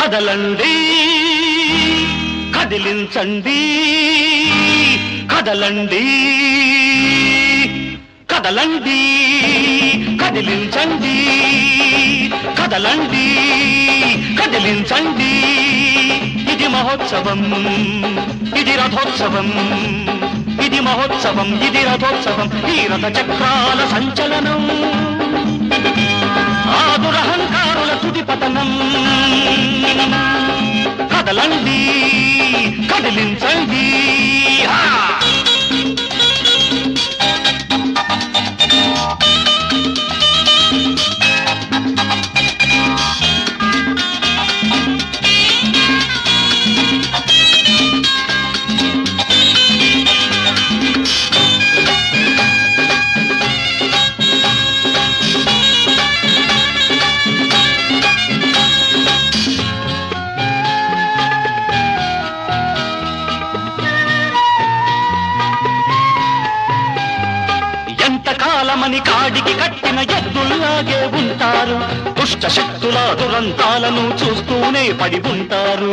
కదలండి కదిలించండి కదలండి కదలండి కదిలించండి కదలండి కదిలించండి ఇది మహోత్సవం ఇది రథోత్సవం ఇది మహోత్సవం ఇది రథోత్సవం ఈ రథ చక్రాల సంచలనం ఆదురహంకారుల తుది పతనం కదలండి కదిలించండి హా! ఎంతకాలమని కాడికి కట్టిన ఎద్దుల్లాగే ఉంటారు దుష్ట శక్తుల దురంతాలను చూస్తూనే పడి ఉంటారు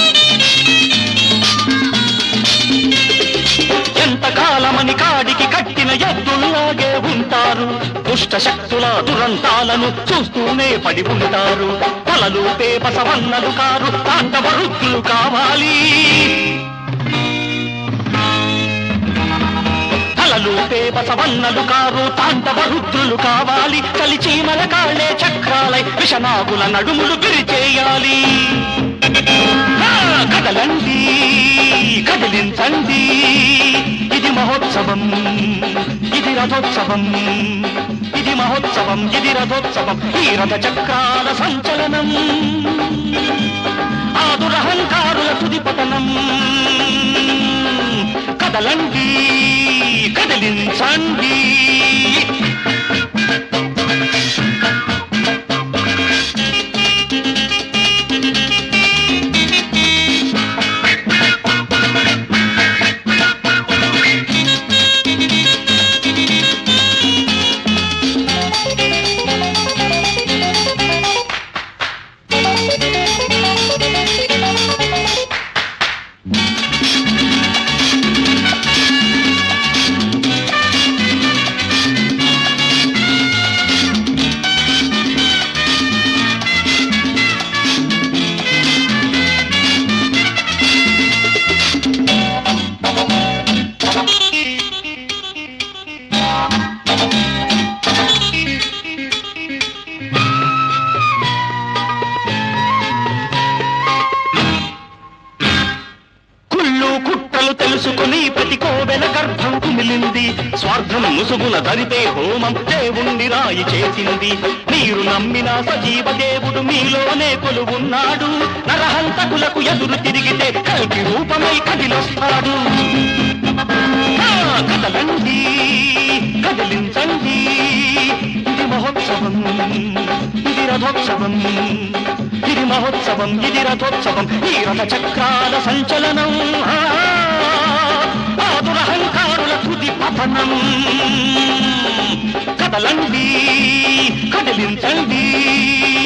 ఎంతకాలమని కాడికి కట్టిన ఎద్దుల్లాగే ఉంటారు దుష్ట శక్తుల దురంతాలను చూస్తూనే పడి ఉంటారు తలలు పేపసవన్నలు కారు తాండవరుద్దులు కావాలి తలలు పేపసవన్నలు కారు తాండవ రుద్రులు కావాలి కలిచీమల కాళ్ళే చక్రాలై విషనాగుల నడుములు విరిచేయాలి ఆ, కదలండి కదిలించండి ఇది మహోత్సవం ఇది రథోత్సవం ఇది మహోత్సవం ఇది రథోత్సవం ఈ రథ చక్రాల సంచలనం ఆదురహంకారుల తుది పతనం కదలండి కదిలించండి కుళ్ళు కుట్రలు తెలుసుకుని ప్రతి కోవెల గర్భం కుమిలింది స్వార్థం ముసుగుల ధరితే హోమం దేవుణ్ణి రాయి చేసింది మీరు నమ్మిన సజీవ దేవుడు మీలోనే కొలువున్నాడు నరహంతకులకు ఎదురు తిరిగితే కల్కి రూపమై కదిలొస్తాడు ఆ, కదలండి కదిలించండి ఇది మహోత్సవం ఇది రథోత్సవం ఇది మహోత్సవం ఇది రథోత్సవం ఈ రథ చక్రాల సంచలనం ఆ, ఆదురహంకారుల తుది పతనం కదలండి కదిలించండి